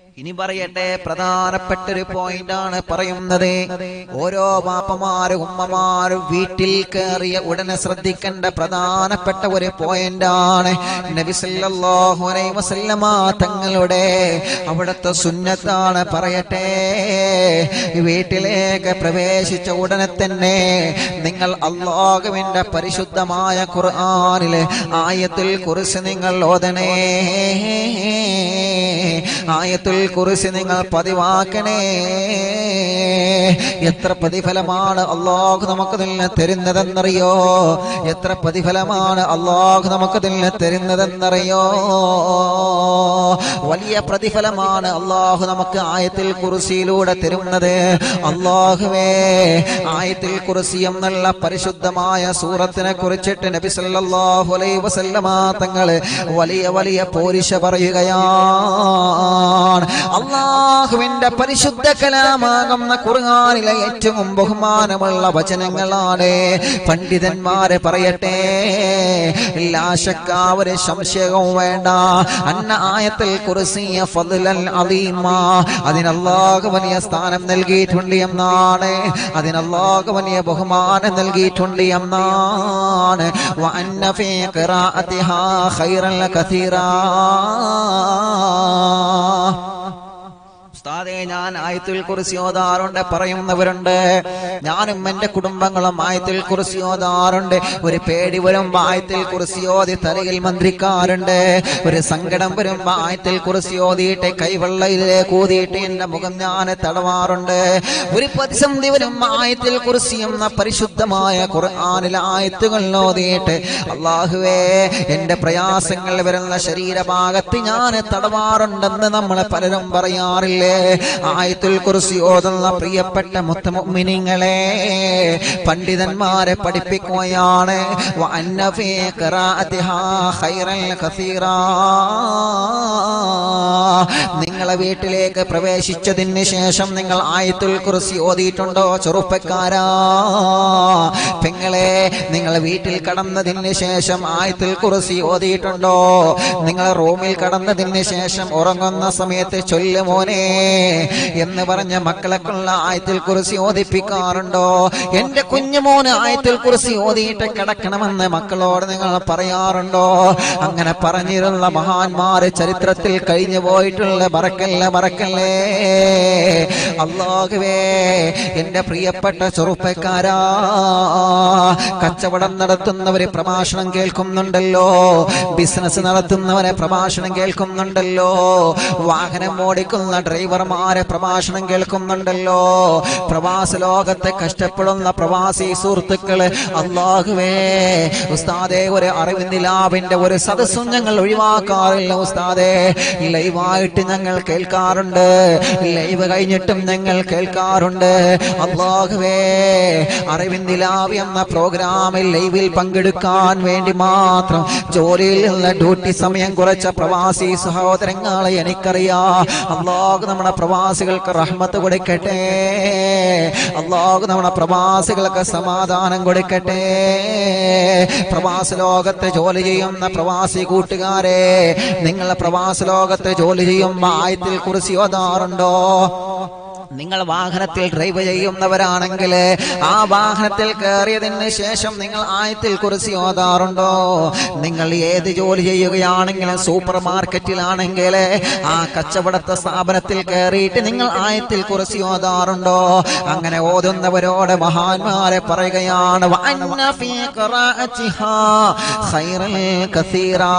ഇനി പറയട്ടെ പ്രധാനപ്പെട്ട ഒരു പോയിന്റ് ആണ് പറയുന്നത് ഓരോ ബാപ്പമാരും ഉമ്മമാരും വീട്ടിൽ കയറിയ ഉടനെ ശ്രദ്ധിക്കേണ്ട പ്രധാനപ്പെട്ട ഒരു പോയിന്റ് ആണ് നബി സല്ലല്ലാഹു അലൈഹി വസല്ലമ തങ്ങളുടെ അവിടുത്തെ സുന്നത്താണ് പറയട്ടെ വീട്ടിലേക്ക് പ്രവേശിച്ച ഉടനെ തന്നെ നിങ്ങൾ അള്ളാഹുവിന്റെ പരിശുദ്ധമായ ഖുർആനിലെ ആയത്തിൽ കുറിച്ച് നിങ്ങൾ ഓതണേ ആയത്തുൽ കുറിച്ച് നിങ്ങൾ പതിവാക്കണേ എത്ര പ്രതിഫലമാണ് അള്ളാഹു നമുക്ക് നിന്ന് തരുന്നതെന്നറിയോ എത്ര പ്രതിഫലമാണ് അള്ളാഹു നമുക്ക് നിന്ന് തരുന്നതെന്നറിയോ വലിയ പ്രതിഫലമാണ് അള്ളാഹു നമുക്ക് ആയത്തിൽ കുറിശിയിലൂടെ തരുന്നത് അള്ളാഹുവേ ആയത്തിൽ കുറിശി എന്നുള്ള പരിശുദ്ധമായ സൂറത്തിനെ കുറിച്ചിട്ട് നബി സല്ലല്ലാഹു അലൈഹി വസല്ലമ തങ്ങള് വലിയ വലിയ പോരിശ പറയുകയാണ് അള്ളാഹുവിന്റെ പരിശുദ്ധ കലാമാകുന്ന ഖുർആനിലെ ഏറ്റവും ബഹുമാനമുള്ള വചനങ്ങളാണ് പണ്ഡിതന്മാരെ പറയട്ടെ ലാശക്ക ഒരു സംശയവും വേണ്ട അന്ന ആയത്തിൽ കുറിസിയ ഫضലൻ അലീമ അതിന് അല്ലാഹു വലിയ സ്ഥാനം നൽകിയിട്ടുണ്ട് എന്നാണ് അതിന് അല്ലാഹു വലിയ ബഹുമാനം നൽകിയിട്ടുണ്ട് എന്നാണ് വഅന്ന ഫീ ഖിറാഅതിഹാ ഖൈറൻ കസീറാ ഉസ്താദേ ഞാൻ ആയത്തിൽ കുറിച്ച് ഓതാറുണ്ട് പറയുന്നവരുണ്ട് ഞാനും എന്റെ കുടുംബങ്ങളും ആയത്തിൽ കുറിച്ച് ഓതാറുണ്ട് ഒരു പേടി വരുമ്പോ ആയത്തിൽ കുറിച്ച് ഓതി തലയിൽ മന്ത്രിക്കാറുണ്ട് ഒരു സങ്കടം വരുമ്പോ ആയത്തിൽ കുറിച്ച് ഓതിയിട്ട് കൈവെള്ളയിലേക്ക് ഊതിയിട്ട് എന്റെ മുഖം ഞാൻ തടവാറുണ്ട് ഒരു പ്രതിസന്ധി വരുമ്പോ ആയത്തിൽ കുറിച്ച് എന്ന പരിശുദ്ധമായ ഖുർആനിലെ ആയത്തുകൾ ഓതിയിട്ട് അള്ളാഹുവേ എന്റെ പ്രയാസങ്ങൾ വരുന്ന ശരീരഭാഗത്ത് ഞാൻ തടവാറുണ്ടെന്ന് നമ്മളെ പലരും പറയാറില്ലേ ആയത്തുൽ കുറിച്ച് ഓതുന്ന പ്രിയപ്പെട്ട മുത്തമുമിനിങ്ങളെ പണ്ഡിതന്മാരെ പഠിപ്പിക്കുകയാണ് വഅന്ന ഫീ ഖിറാഅതിഹാ ഖൈറൻ കസീറാ. നിങ്ങളെ വീട്ടിലേക്ക് പ്രവേശിച്ചതിന് ശേഷം നിങ്ങൾ ആയത്തുൽ കുറിച്ച് ഓതിയിട്ടുണ്ടോ ചെറുപ്പക്കാരാ പെങ്ങളെ നിങ്ങൾ വീട്ടിൽ കടന്നതിന് ശേഷം ആയത്തുൽ കുറിച്ച് ഓതിയിട്ടുണ്ടോ നിങ്ങൾ റൂമിൽ കടന്നതിന് ശേഷം ഉറങ്ങുന്ന സമയത്ത് ചൊല്ലു മോനെ എന്ന് പറഞ്ഞ മക്കളെക്കുള്ള ആയത്തിൽ കുറിച്ച് ഓദിപ്പിക്കാറുണ്ടോ എന്റെ കുഞ്ഞുമോന് ആയത്തിൽ കുറിച്ച് ഓതിയിട്ട് കിടക്കണമെന്ന് മക്കളോട് നിങ്ങൾ പറയാറുണ്ടോ അങ്ങനെ പറഞ്ഞിരുന്ന മഹാന്മാര് ചരിത്രത്തിൽ കഴിഞ്ഞു പോയിട്ടുള്ള മറക്കല്ലേ മറക്കല്ലേ അള്ളാഹുവേ എന്റെ പ്രിയപ്പെട്ട ചെറുപ്പക്കാരാ കച്ചവടം നടത്തുന്നവര് പ്രഭാഷണം കേൾക്കുന്നുണ്ടല്ലോ ബിസിനസ് നടത്തുന്നവരെ പ്രഭാഷണം കേൾക്കുന്നുണ്ടല്ലോ വാഹനം ഓടിക്കുന്ന ഡ്രൈവർമാരെ പ്രഭാഷണം കേൾക്കുന്നുണ്ടല്ലോ പ്രവാസ ലോകത്തെ കഷ്ടപ്പെടുന്ന പ്രവാസി സുഹൃത്തുക്കള് അള്ളാഹുവേ ഉസ്താദെ ഒരു അറിവിന്ദിലാവിന്റെ ഒരു സദസ്സും ഞങ്ങൾ ഒഴിവാക്കാറില്ല ഉസ്താദെ ലൈവായിട്ട് ഞങ്ങൾ കേൾക്കാറുണ്ട് ലൈവ് കഴിഞ്ഞിട്ടും ഞങ്ങൾ കേൾക്കാറുണ്ട് അള്ളാഹുവേ അറിവിന്ദിലാവ് എന്ന പ്രോഗ്രാമിൽ ലൈവിൽ പങ്കെടുക്കാൻ വേണ്ടി മാത്രം ജോലിയിൽ നിന്ന് ഡ്യൂട്ടി സമയം കുറച്ച പ്രവാസി സഹോദരങ്ങളെ എനിക്കറിയാം അള്ളാഹു നമ്മുടെ പ്രവാസികൾക്ക് റഹ്മത്ത് കൊടുക്കട്ടെ അള്ളാഹു നമ്മുടെ പ്രവാസികൾക്ക് സമാധാനം കൊടുക്കട്ടെ പ്രവാസ ലോകത്ത് ജോലി ചെയ്യുന്ന പ്രവാസി കൂട്ടുകാരെ നിങ്ങൾ പ്രവാസ ലോകത്ത് ജോലി ചെയ്യുമ്പോൾ ആയത്തിൽ കുറിച്ച് ഓതാറുണ്ടോ നിങ്ങൾ വാഹനത്തിൽ ഡ്രൈവ് ചെയ്യുന്നവരാണെങ്കിൽ ആ വാഹനത്തിൽ കയറിയതിന് ശേഷം നിങ്ങൾ ആയത്തിൽ കുറിച്ച് ഓതാറുണ്ടോ നിങ്ങൾ ഏത് ജോലി ചെയ്യുകയാണെങ്കിലും സൂപ്പർ മാർക്കറ്റിലാണെങ്കിൽ ആ കച്ചവടത്തെ സ്ഥാപനത്തിൽ കയറിയിട്ട് നിങ്ങൾ ആയത്തിൽ കുറിച്ച് ഓതാറുണ്ടോ അങ്ങനെ ഓതുന്നവരോട് മഹാന്മാരെ പറയുകയാണ് വഅന്ന ഫീ ഖിറാഅത്തിഹാ ഖൈറൻ കസീറാ.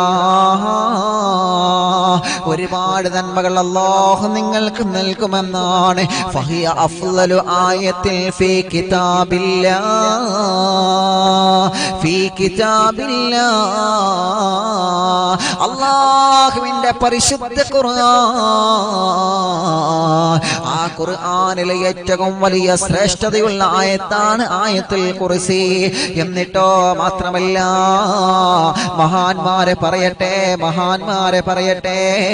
ഒരുപാട് നന്മകൾ അല്ലാഹു നിങ്ങൾക്ക് നൽകുമെന്നാണ് ഫഹിയ അഫ്ളലു ആയത്തിൽ ഫീ കിതാബില്ലാ ഫീ കിതാബില്ലാ അള്ളാഹുവിന്റെ പരിശുദ്ധ ഖുർആൻ ആ ആ ഖുർആനിലെ ഏറ്റവും വലിയ ശ്രേഷ്ഠതയുള്ള ആയത്താണ് ആയത്തിൽ കുറിസി എന്നിട്ടോ മാത്രമല്ല മഹാന്മാരെ പറയട്ടെ മഹാന്മാരെ പറയട്ടെ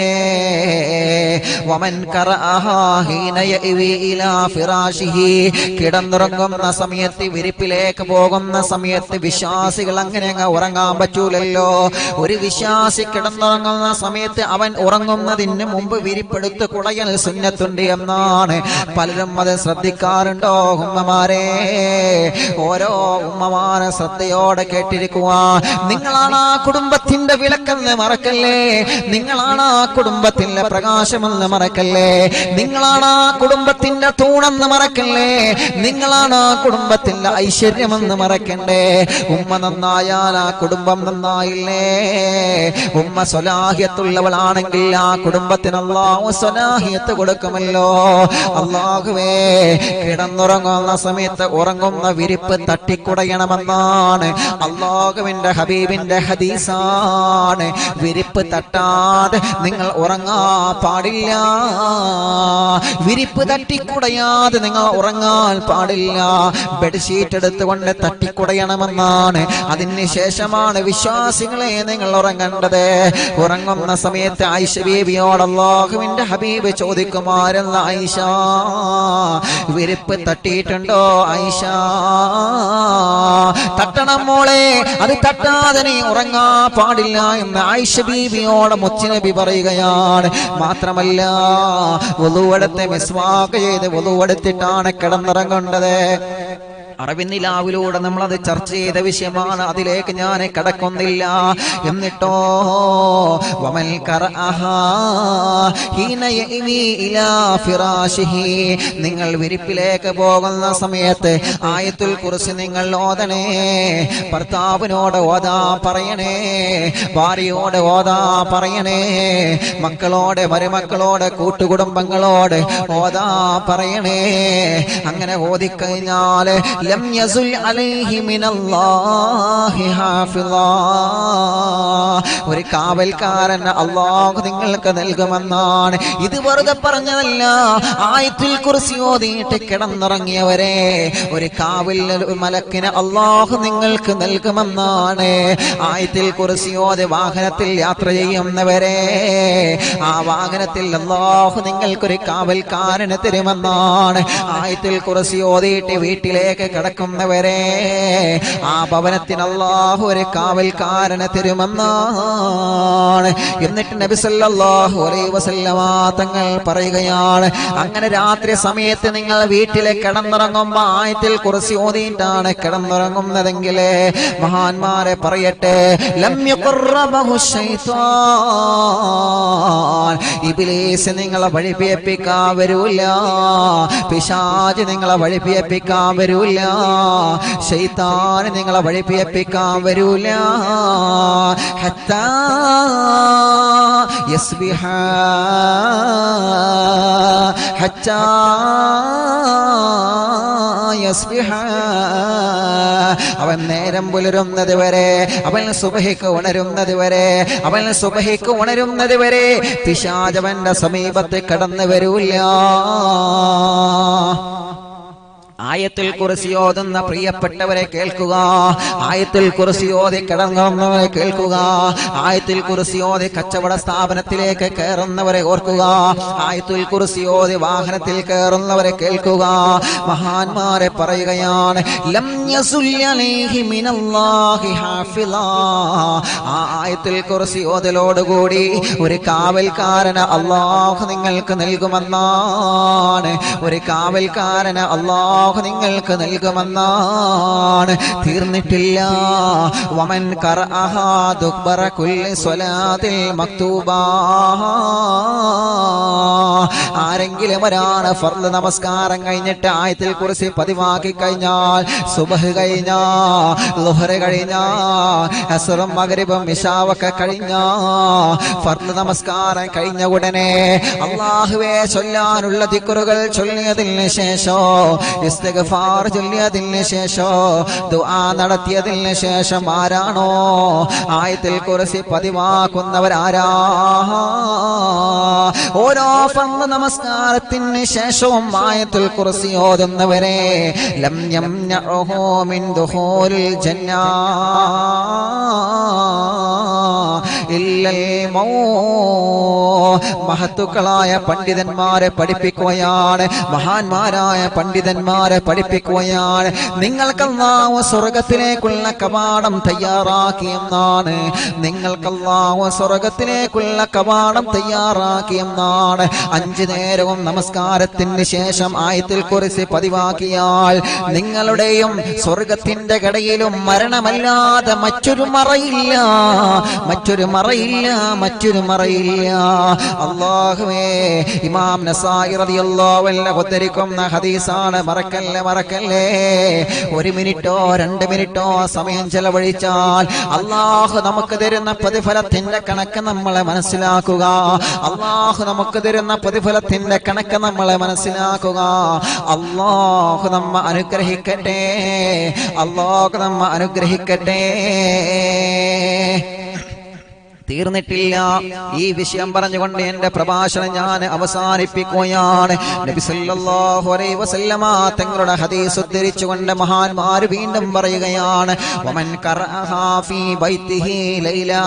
വമൻ ഖറഅഹാ ഹീന യഅ്വി ഇലാ ഫിറാശിഹി കിടന്നുറങ്ങുന്ന സമയത്ത് വിരിപ്പിലേക്ക് പോകുന്ന സമയത്ത് വിശ്വാസികൾ അങ്ങനെ അങ്ങ് ഉറങ്ങാൻ പറ്റൂലല്ലോ ഒരു വിശ്വാസി കിടന്നുറങ്ങുന്ന സമയത്ത് അവൻ ഉറങ്ങുന്നതിന് മുമ്പ് വിരിപ്പെടുത്ത് കുളയൽ സുന്നത്തുണ്ട് എന്നാണ് പലരും അത് ശ്രദ്ധിക്കാറുണ്ടോ ഉമ്മമാരെ ഓരോ ഉമ്മമാരെ ശ്രദ്ധയോടെ കേട്ടിരിക്കുക നിങ്ങളാണ് ആ കുടുംബത്തിന്റെ വിളക്കെന്ന് മറക്കല്ലേ നിങ്ങളാണ് ആ കുടുംബത്തിന്റെ പ്രകാശമെന്ന് മറക്കല്ലേ നിങ്ങളാണ് ആ കുടുംബത്തിന്റെ തൂണെന്ന് മറക്കല്ലേ നിങ്ങളാണ് ആ കുടുംബത്തിന്റെ ഐശ്വര്യമെന്ന് മറക്കണ്ടേ ഉമ്മ നന്നായാൽ ആ കുടുംബം നന്നായില്ലേ ഉമ്മ സ്വലാഹിയത്തുള്ളവളാണെങ്കിൽ ആ കുടുംബത്തിന് അള്ളാഹു സ്വലാഹിയത്ത് കൊടുക്കുമല്ലോ അള്ളാഹുവേ കിടന്നുറങ്ങുന്ന സമയത്ത് ഉറങ്ങുന്ന വിരിപ്പ് തട്ടിക്കുടയണമെന്നാണ് അള്ളാഹുവിന്റെ ഹബീബിന്റെ ഹദീസാണ് വിരിപ്പ് തട്ടാതെ നിങ്ങൾ ഉറങ്ങാ പാടില്ല വിരിപ്പ് തട്ടിക്കുടയാതെ നിങ്ങൾ ഉറങ്ങാൻ പാടില്ല ബെഡ്ഷീറ്റ് എടുത്തുകൊണ്ട് തട്ടിക്കുടയണമെന്നാണ് അതിന് ശേഷമാണ് വിശ്വാസികളെ നിങ്ങൾ ഉറങ്ങേണ്ടത് ഉറങ്ങുന്ന സമയത്ത് ആയിഷ ബീവിയോട് അള്ളാഹുവിന്റെ ഹബീബ് ചോദിക്കുമാരെന്ന ആയിഷ വിരിപ്പ് തട്ടിയിട്ടുണ്ടോ ആയിഷ തട്ടണം മോളെ അത് തട്ടാതെ നീ ഉറങ്ങാ പാടില്ല എന്ന് ആയിഷ ബീവിയോട് മുച്ചിനബി പറയുകയാണ് മാത്രമല്ല വധുവെടുത്ത് മിസ്വാക്ക് ചെയ്ത് വധുവെടുത്തിട്ടാണ് കിടന്നിറങ്ങേണ്ടത് അറിവിന്നിലാവിലൂടെ നമ്മൾ അത് ചർച്ച ചെയ്ത വിഷയമാണ് അതിലേക്ക് ഞാൻ കടക്കുന്നില്ല എന്നിട്ടോ വമൽ ഖറഅഹാ ഹീന യഅ്വി ഇലാ ഫിറാശിഹി നിങ്ങൾ വിരിപ്പിലേക്ക് പോകുന്ന സമയത്ത് ആയത്തുൽ കുറിച്ച് നിങ്ങൾ ഓതണേ ഭർത്താവിനോട് ഓതാ പറയണേ ഭാര്യയോട് ഓതാ പറയണേ മക്കളോട് മരുമക്കളോട് കൂട്ടുകുടുംബങ്ങളോട് ഓതാ പറയണേ അങ്ങനെ ഓതിക്കഴിഞ്ഞാൽ ലം യസുൽ അലൈഹി മിനല്ലാഹി ഹാഫിളാ ഒരു കാവൽക്കാരൻ അള്ളാഹു നിങ്ങൾക്ക് നൽകുമെന്നാണ് ഇത് വെറുതെ പറഞ്ഞതല്ല ആയത്തിൽ കുറിച്ച് ഓതിയിട്ട് കിടന്നിറങ്ങിയവരെ ഒരു കാവൽ മലക്കിന് അള്ളാഹു നിങ്ങൾക്ക് നൽകുമെന്നാണ് ആയത്തിൽ കുറിച്ച് ഓതി വാഹനത്തിൽ യാത്ര ചെയ്യുന്നവരെ ആ വാഹനത്തിൽ അള്ളാഹു നിങ്ങൾക്കൊരു കാവൽക്കാരന് തരുമെന്നാണ് ആയത്തിൽ കുറിച്ച് ഓതിയിട്ട് വീട്ടിലേക്ക് കിടക്കുന്നവരെ ആ ഭവനത്തിന് അള്ളാഹു ഒരു കാവൽക്കാരന് തരുമെന്നാണ് എന്നിട്ട് നബി സല്ലല്ലാഹു അലൈഹി വസല്ലമ തങ്ങൾ പറയുകയാണ് അങ്ങനെ രാത്രി സമയത്ത് നിങ്ങൾ വീട്ടിലെ കിടന്നിറങ്ങുമ്പോ ആയത്തിൽ കുറച്ച് ഓതിയിട്ടാണ് കിടന്നിറങ്ങുന്നതെങ്കിൽ മഹാന്മാരെ പറയട്ടെ ലം യുഖറബഹു ശൈത്താൻ ഇബ്ലീസ് നിങ്ങളെ വഴിപിയപ്പിക്കാൻ വരൂല പിശാച് നിങ്ങളെ വഴിപിയപ്പിക്കാൻ വരൂല ശൈത്താൻ നിങ്ങളെ വഴിപിയപ്പിക്കാൻ വരൂല ഹത്താ യസ്ബിഹ ഹത്താ യസ്ബിഹ അവൻ നേരം പുലരുന്നത് വരെ അവൻ സുബഹിക്ക് ഉണരുന്നത് വരെ അവൻ സുബഹിക്ക് ഉണരുന്നത് വരെ പിശാചവന്റെ സമീപത്ത് കടന്നു വരൂല്ല ആയത്തിൽ കുറിച്ച് ഓതുന്ന പ്രിയപ്പെട്ടവരെ കേൾക്കുക ആയത്തിൽ കുറിച്ച് ഓതി കിടങ്ങുന്നവരെ കേൾക്കുക ആയത്തിൽ കുറിച്ച് ഓതി കച്ചവട സ്ഥാപനത്തിലേക്ക് കയറുന്നവരെ ഓർക്കുക ആയത്തിൽ കുറിച്ച് ഓതി വാഹനത്തിൽ കയറുന്നവരെ കേൾക്കുക മഹാന്മാരെ പറയുകയാണ് ലം യസുൽ അലൈഹി മിനല്ലാഹി ഹാഫിളാ. ആ ആയത്തിൽ കുറിച്ച് ഓതലോടുകൂടി ഒരു കാവൽക്കാരന് അള്ളാഹു നിങ്ങൾക്ക് നൽകുമെന്നാണ് ഒരു കാവൽക്കാരന് അള്ളാഹു നിങ്ങൾക്ക് നൽകുമെന്നാണ് തീർന്നിട്ടില്ല വമൻ ഖറഅഹാ ദുബ്ബറ കുല്ലി സ്വലാത്തിൽ മക്തൂബാ ആരെങ്കിലും ഒരാണ് ഫർദ് നമസ്കാരം കഴിഞ്ഞിട്ട് ആയത്തിൽ കുറിച്ച് പതിവാക്കി കഴിഞ്ഞാൽ സുബഹ് കഴിഞ്ഞാ ലുഹറ് കഴിഞ്ഞാ അസുറും മകരിബും ഇശാവൊക്കെ കഴിഞ്ഞാ ഫർദ് നമസ്കാരം കഴിഞ്ഞ ഉടനെ അള്ളാഹുവെ ചൊല്ലാനുള്ള ദിക്കുറുകൾ ചൊല്ലിയതിന് ശേഷം ഇസ്തിഗ്ഫാർ ചൊല്ലിയതിന് ശേഷം ദുആ നടത്തിയതിന് ശേഷം ആരാണോ ആയത്തിൽ കുറിച്ച് പതിവാക്കുന്നവരാരാ ഓരോ ഫർദ് ഫർള് നമസ്കാരത്തിന് ശേഷവും ആയത്തുൽ കുർസി ഓതുന്നവരെ ലം യംനഉഹു മിൻ ദുഖൂലിൽ ജന്നാ ഇല്ലൽ മൗ മഹത്തുക്കളായ പണ്ഡിതന്മാരെ പഠിപ്പിക്കുകയാണ് മഹാന്മാരായ പണ്ഡിതന്മാരെ പഠിപ്പിക്കുകയാണ് നിങ്ങൾക്കല്ലാവ സ്വർഗത്തിലേക്കുള്ള കവാടം തയ്യാറാക്കിയെന്നാണ് നിങ്ങൾക്കല്ലാവ സ്വർഗത്തിലേക്കുള്ള കവാടം തയ്യാറാക്കിയെന്നാണ് അഞ്ചു നേരവും നമസ്കാരത്തിന് ശേഷം ആയത്തിൽ കുറിച്ച് പതിവാക്കിയാൽ നിങ്ങളുടെയും സ്വർഗത്തിന്റെ കടയിലും മരണമല്ലാതെ മറ്റൊരു മറയില്ല മറ്റൊരു മറയില്ല മറ്റൊരു മറയില്ല അള്ളാഹുവേ ഇമാം നസായി റളിയല്ലാഹു അൻഹു ഉദ്ധരിക്കുന്ന ഹദീസാണ് മറക്കല്ലേ മറക്കല്ലേ ഒരു മിനിറ്റോ രണ്ട് മിനിറ്റോ സമയം ചെലവഴിച്ചാൽ അള്ളാഹു നമുക്ക് തരുന്ന പ്രതിഫലത്തിന്റെ കണക്ക് നമ്മളെ മനസ്സിലാക്കുക അള്ളാഹു നമുക്ക് തരുന്ന പ്രതിഫലത്തിന്റെ കണക്ക് നമ്മളെ മനസ്സിലാക്കുക അള്ളാഹു നമ്മ അനുഗ്രഹിക്കട്ടെ അള്ളാഹു നമ്മ അനുഗ്രഹിക്കട്ടെ തീർന്നിട്ടില്ല ഈ വിഷയം പറഞ്ഞുകൊണ്ട് എന്റെ പ്രഭാഷണം ഞാൻ അവസാനിപ്പിക്കുകയാണ് നബി സല്ലല്ലാഹു അലൈഹി വസല്ലമ തങ്ങളുടെ ഹദീസ് ഉദ്ധരിച്ചുകൊണ്ട് മഹാന്മാർ വീണ്ടും പറയുകയാണ് വമൻ ഖറഅഹാ ഫീ ബൈത്തിഹി ലൈലാ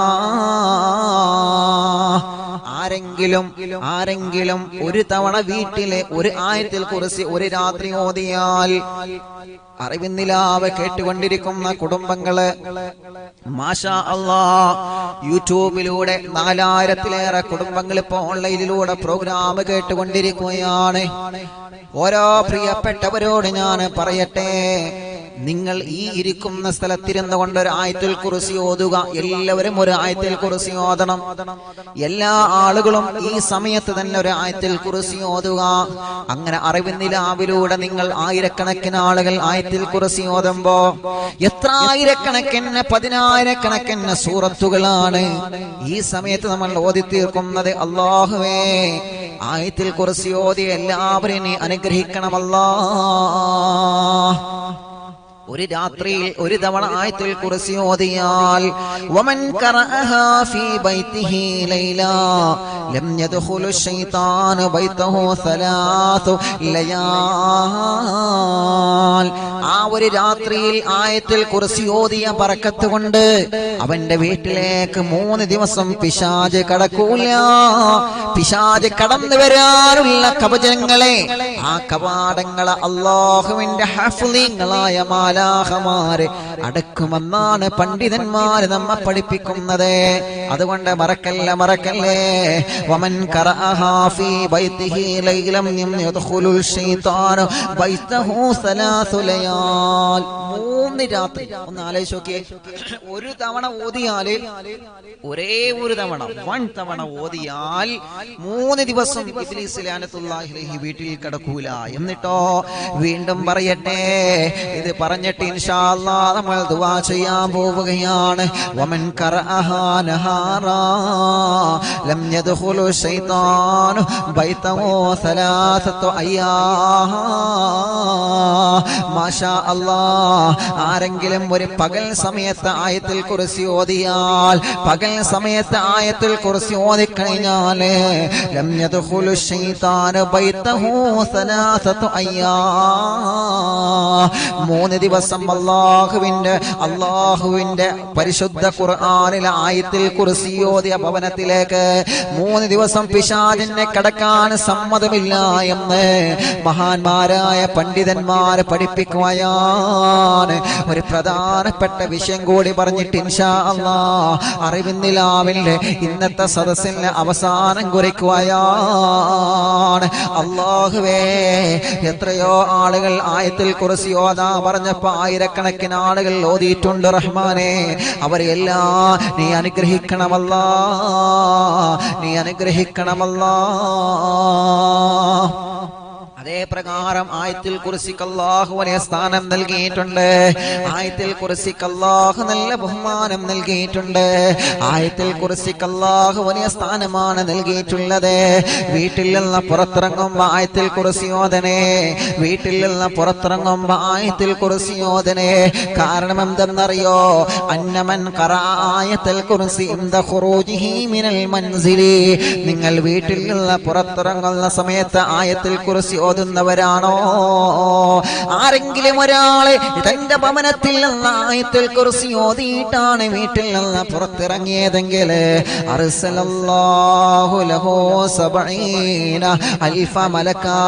ആരെങ്കിലും ആരെങ്കിലും ഒരു തവണ വീട്ടിലെ ഒരു ആയത്തിൽ കുറിച്ച് ഒരു രാത്രി ഓതിയാൽ അറിവിന്നിലാവ് കേട്ടുകൊണ്ടിരിക്കുന്ന കുടുംബങ്ങള് മാഷാ അള്ളാ യൂട്യൂബിലൂടെ നാലായിരത്തിലേറെ കുടുംബങ്ങൾ ഇപ്പൊ ഓൺലൈനിലൂടെ പ്രോഗ്രാം കേട്ടുകൊണ്ടിരിക്കുകയാണ് ഓരോ പ്രിയപ്പെട്ടവരോട് ഞാൻ പറയട്ടെ നിങ്ങൾ ഈ ഇരിക്കുന്ന സ്ഥലത്തിരുന്നു കൊണ്ട് ഒരു ആയത്തിൽ കുറിസി ഓതുക എല്ലാവരും ഒരു ആയത്തിൽ കുറിസി ഓതണം എല്ലാ ആളുകളും ഈ സമയത്ത് തന്നെ ഒരു ആയത്തിൽ കുറിസി ഓതുക അങ്ങനെ അറിവിന്നിലാവിലൂടെ നിങ്ങൾ ആയിരക്കണക്കിന് ആളുകൾ ആയത്തിൽ കുറിസി ഓതുമ്പോ എത്ര ആയിരക്കണക്കിന് പതിനായിരക്കണക്കിന് സൂറത്തുകളാണ് ഈ സമയത്ത് നമ്മൾ ഓതി തീർക്കുന്നത് അള്ളാഹുവേ ആയത്തിൽ കുറിസി ഓതി എല്ലാവരെയും നീ അനുഗ്രഹിക്കണമല്ലാ ഒരു രാത്രിയിൽ ഒരു തവണ ആയത്തിൽ കുറിസി ഓതിയാൽ വമൻ ഖറഅഹാ ഫീ ബൈത്തിഹി ലൈലാ ലം യദ്ഖുലു ശൈത്താനു ബൈതഹു സലാസു ലയാൽ ആ ഒരു രാത്രിയിൽ ആയത്തിൽ കുറിസി ഓതിയ പറക്കത്ത് കൊണ്ട് അവന്റെ വീട്ടിലേക്ക് മൂന്ന് ദിവസം പിശാജ് കടക്കൂല പിശാജ് കടന്നു വരാനുള്ള കവചങ്ങളെ ആ കവാടങ്ങളെ അള്ളാഹുവിന്റെ ഹാഫുലീങ്ങളായ മാലാഹമാര് അടക്കുമെന്നാണ് പണ്ഡിതന്മാര് നമ്മെ പഠിപ്പിക്കുന്നത് അതുകൊണ്ട് മറക്കല്ല മറക്കല്ലേ വമൻ ഖറഅഹാ ഫീ ബൈത്തിഹി ലൈലം യദ്ഖുലുൽ ശൈത്താനു ബൈതഹു സലാസു ലയാൽ മൂന്ന് രാത്രി ഒന്ന് ആലോചിച്ച് നോക്കിയേ ഒരു തവണ ഓതിയാല് ഒരേ ഒരു തവണ വൺ തവണ ഓതിയാൽ മൂന്ന് ദിവസം ഇബ്ലീസ് ലഅനത്തുല്ലാഹി അലൈഹി വീട്ടിൽ കിടക്കൂല എന്നിട്ടോ വീണ്ടും പറയട്ടെ ഇത് പറഞ്ഞിട്ട് ഇൻഷാ അല്ലാഹ് നമ്മൾ ദുആ ചെയ്യാൻ പോവുകയാണ് വമൻ ഖറഅഹാ നഹാറാ ലം യദ്ഖുലു ശൈത്താനു ബൈതഹു സലാസത്തു അയ്യാ മാഷാ അല്ലാ ആരെങ്കിലും ഒരു പകൽ സമയത്ത് ആയത്തിൽ കുറിച്ച് ഓതിയാൽ പകൽ സമയത്ത് ആയത്തിൽ കുറിച്ച് ഓതിക്കഴിഞ്ഞാല് ലം യദ്ഖുലു ശൈത്താനു ബൈതഹു സലാസത്തു അയ്യാ മൂന്ന് ദിവസം അള്ളാഹുവിന്റെ അള്ളാഹുവിന്റെ പരിശുദ്ധ ഖുർആനിലെ ആയത്തിൽ കുറിച്ച് ഓതിയ ഭവനത്തിലേക്ക് മൂന്ന് ദിവസം പിശാചിനെ കടക്കാൻ സമ്മതമില്ല എന്ന് മഹാന്മാരായ പണ്ഡിതന്മാരെ പഠിപ്പിക്കുകയാണ് ഒരു പ്രധാനപ്പെട്ട വിഷയം കൂടി പറഞ്ഞിട്ട് ഇൻഷാ അല്ലാ അറിവിന്നിലാവിന്റെ ഇന്നത്തെ സദസ്സിന് അവസാനം കുറിക്കുകയാണ് അള്ളാഹുവേ എത്രയോ ആളുകൾ ആയത്തിൽ കുറിച്ച് ഓതാ പറഞ്ഞപ്പോ ആയിരക്കണക്കിന് ആളുകൾ ഓതിയിട്ടുണ്ട് റഹ്മാനെ അവരെല്ലാം നീ അനുഗ്രഹിക്കണമല്ലാ നീ അനുഗ്രഹിക്കണമല്ലാ അതേ പ്രകാരം ആയത്തിൽ കുറിസിക്ക് അള്ളാഹു വലിയ സ്ഥാനം നൽകിയിട്ടുണ്ട് ആയത്തിൽ കുറിസിക്ക് അള്ളാഹു നല്ല ബഹുമാനം നൽകിയിട്ടുണ്ട് ആയത്തിൽ കുറിസിക്ക് അള്ളാഹു വലിയ സ്ഥാനമാണ് നൽകിയിട്ടുള്ളത് വീട്ടിൽ നിന്ന് പുറത്തിറങ്ങുമ്പോ ആയത്തിൽ കുറിസിയോധനെ വീട്ടിൽ നിന്ന് പുറത്തിറങ്ങുമ്പോ ആയത്തിൽ കുറിസിയോധനെ കാരണം എന്തെന്നറിയോ അന്നമൻ ഖറായത്തൽ കുറിസി ഇന്ദ ഖുറൂജിഹി മിനൽ മൻസിലി നിങ്ങൾ വീട്ടിൽ നിന്ന് പുറത്തിറങ്ങുന്ന സമയത്ത് ആയത്തിൽ കുറിസി ഓതുന്നവരാണോ ആരെങ്കിലും ഒരാളെ തന്റെ ഭവനത്തിൽ നിന്ന് ആയത്തിൽ കുറിസി ഓതിയിട്ടാണ് വീട്ടിൽ നിന്ന് പുറത്തിറങ്ങിയതെങ്കിൽ അർസലല്ലാഹു ലഹു സബഈന അൽഫ മലക്കാ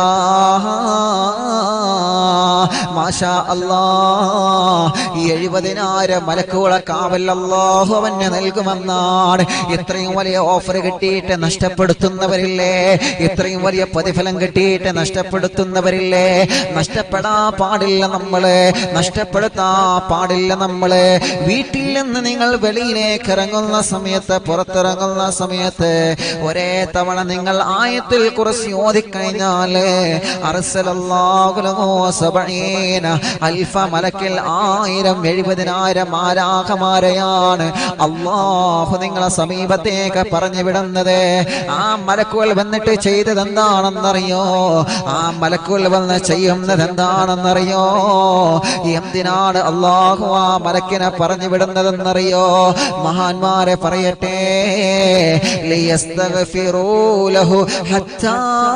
മാഷാ അല്ലാ ഈ എഴുപതിനായിരം മലക്കുകളെ കാവൽ അല്ലാഹു അവന് നൽകുമെന്നാണ് ഇത്രയും വലിയ ഓഫർ കിട്ടിയിട്ട് നഷ്ടപ്പെടുത്തുന്നവരില്ലേ ഇത്രയും വലിയ പ്രതിഫലം കിട്ടിയിട്ട് നഷ്ടപ്പെടുത്തുന്നവരില്ലേ നഷ്ടപ്പെടാ പാടില്ല നമ്മള് നഷ്ടപ്പെടുത്താ പാടില്ല നമ്മള് വീട്ടിൽ നിന്ന് നിങ്ങൾ വെളിയിലേക്ക് ഇറങ്ങുന്ന സമയത്ത് പുറത്തിറങ്ങുന്ന സമയത്ത് ഒരേ തവണ നിങ്ങൾ ആയത്തിൽ കുറച്ച് ഓതിക്കഴിഞ്ഞാല് അർസലല്ലാഹു ലഹു സബഈന അൽഫ മലക്കിൽ ആയിരം എഴുപതിനായിരം ആരാഹമാരെയാണ് അള്ളാഹു നിങ്ങളെ സമീപത്തേക്ക് പറഞ്ഞു വിടുന്നത് ആ മലക്കുകൾ വന്നിട്ട് ചെയ്തത് എന്താണെന്നറിയോ ആ മലക്കുകൾ വന്ന് ചെയ്യുന്നത് എന്താണെന്നറിയോ എന്തിനാണ് അള്ളാഹു ആ മലക്കിനെ പറഞ്ഞു വിടുന്നതെന്നറിയോ മഹാന്മാരെ പറയട്ടെ ലിയസ്തഗ്ഫിറൂ ലഹു ഹത്താ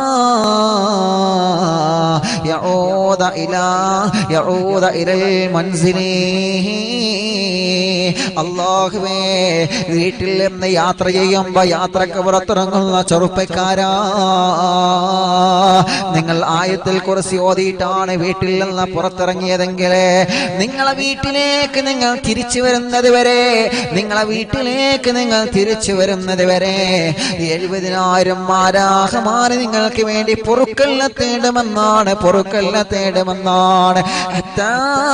يعود إلى يعود إلى المنزل അള്ളാഹുവേ വീട്ടിൽ നിന്ന് യാത്ര ചെയ്യുമ്പോ യാത്രക്ക് പുറത്തിറങ്ങുന്ന ചെറുപ്പക്കാരാ നിങ്ങൾ ആയത്തിൽ കുറച്ച് ഓതിയിട്ടാണ് വീട്ടിൽ നിന്ന് പുറത്തിറങ്ങിയതെങ്കിൽ നിങ്ങളെ വീട്ടിലേക്ക് നിങ്ങൾ തിരിച്ചു വരുന്നത് വരെ നിങ്ങളെ വീട്ടിലേക്ക് നിങ്ങൾ തിരിച്ചു വരുന്നത് വരെ എഴുപതിനായിരം മാരാഹമാര് നിങ്ങൾക്ക് വേണ്ടി പൊറുക്കല്ല തേടുമെന്നാണ് പൊറുക്കല്ല തേടുമെന്നാണ് ഹത്താ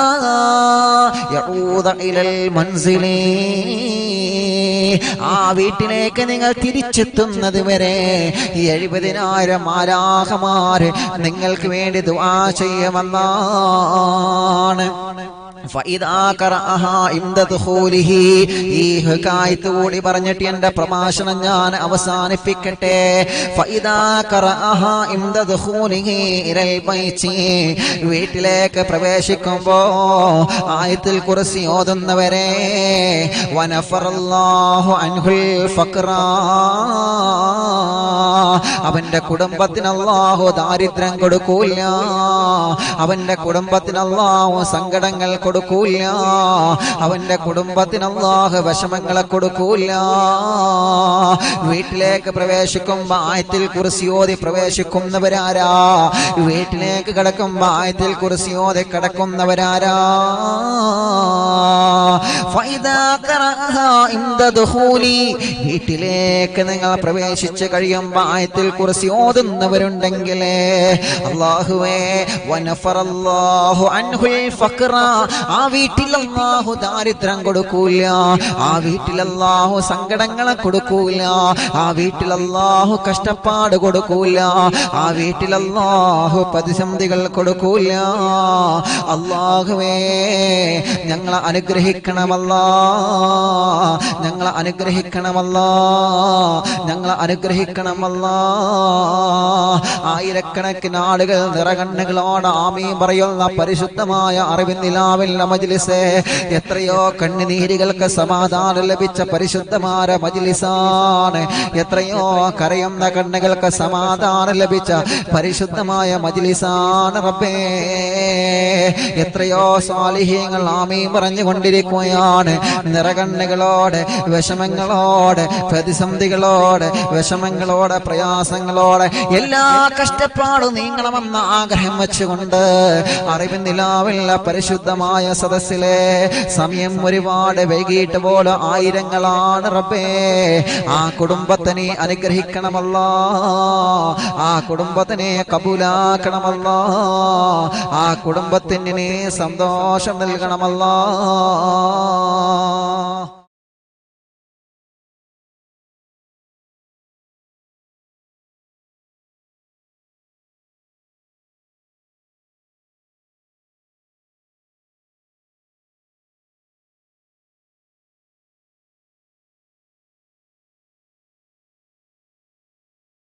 യഊദ ഇലൽ മൻസിലി ആ വീട്ടിലേക്ക് നിങ്ങൾ തിരിച്ചെത്തുന്നത് വരെ ഈ എഴുപതിനായിരം ആരാഹമാര് നിങ്ങൾക്ക് വേണ്ടി ദുആ ചെയ്യുമെന്നാണ് ഫഇദാ ഖറഅഹാ ഇൻദ ദുഖൂലിഹി. ഈ ഹികായത്ത് കൂടി പറഞ്ഞിട്ട് എന്റെ പ്രഭാഷണം ഞാൻ അവസാനിപ്പിക്കട്ടെ ഫഇദാ ഖറഅഹാ ഇൻദ ദുഖൂലിഹി ഇലൽ ബൈത്തി. വീട്ടിലേക്ക് പ്രവേശിക്കുമ്പോ ആയത്തിൽ കുറിച്ച് ഓതുന്നവരെ വനഫറല്ലാഹു അൻഹുൽ ഫഖ്റാ. അവന്റെ കുടുംബത്തിന് അല്ലാഹു ദാരിദ്ര്യം കൊടുക്കൂല അവന്റെ കുടുംബത്തിന് അല്ലാഹു സങ്കടങ്ങൾ കൊടുക്കൂല അവന്റെ കുടുംബത്തിന് അല്ലാഹു വിഷമങ്ങളെ കൊടുക്കൂല വീട്ടിലേക്ക് പ്രവേശിക്കുമ്പോ ആയത്തിൽ കുറിസിയോതി പ്രവേശിക്കുന്നവരാരാ വീട്ടിലേക്ക് കിടക്കുമ്പോ ആയത്തിൽ കുറിസിയോതി കിടക്കുന്നവരാരാ ഫൈദാ ഖറഅഹാ ഇൻദ ദുഖൂലി. വീട്ടിലേക്ക് നിങ്ങൾ പ്രവേശിച്ച് കഴിയുമ്പോ ആയത്തിൽ കുറിച്ച് ഓതുന്നവരുണ്ടെങ്കിൽ അള്ളാഹുവേ വനഫറല്ലാഹു അൻഹുൽ ഫഖ്റ. ആ വീട്ടിൽ അല്ലാഹു ദാരിദ്ര്യം കൊടുക്കൂല ആ വീട്ടിൽ അല്ലാഹു സങ്കടങ്ങളെ കൊടുക്കൂല ആ വീട്ടിൽ അല്ലാഹു കഷ്ടപ്പാട് കൊടുക്കൂല ആ വീട്ടിൽ അല്ലാഹു പ്രതിസന്ധികൾ കൊടുക്കൂല അള്ളാഹുവേ ഞങ്ങളെ അനുഗ്രഹിക്കണമല്ലാ ഞങ്ങളെ അനുഗ്രഹിക്കണമല്ലാ ഞങ്ങളെ അനുഗ്രഹിക്കണമല്ലാ ആയിരക്കണക്കിന് ആളുകൾ നിറകണ്ണുകളോട് ആമീ പറയുന്ന പരിശുദ്ധമായ അറിവിൻ നിലാവില്ല മജ്ലിസ് എത്രയോ കണ്ണുനീരുകൾക്ക് സമാധാനം ലഭിച്ച പരിശുദ്ധമായ മജ്ലിസാണ് എത്രയോ കരയുന്ന കണ്ണുകൾക്ക് സമാധാനം ലഭിച്ച പരിശുദ്ധമായ മജ്ലിസാണ് റബ്ബേ എത്രയോ സ്വാലിഹ്യങ്ങൾ ആമീ പറഞ്ഞുകൊണ്ടിരിക്കുകയാണ് നിറകണ്ണുകളോട് വിഷമങ്ങളോട് പ്രതിസന്ധികളോട് വിഷമങ്ങളോട് പ്രയാസങ്ങളോട് എല്ലാ കഷ്ടപ്പാടും നീങ്ങണമെന്ന ആഗ്രഹം വെച്ചുകൊണ്ട് അറിവിൻ നിലാവില്ല പരിശുദ്ധമായ സദസ്സിലെ സമയം ഒരുപാട് വൈകിട്ട് പോലെ ആയിരങ്ങളാണ് റബ്ബേ ആ കുടുംബത്തിനെ അനുഗ്രഹിക്കണമല്ല ആ കുടുംബത്തിനെ കബൂലാക്കണമല്ല ആ കുടുംബത്തിന് സന്തോഷം നൽകണമല്ല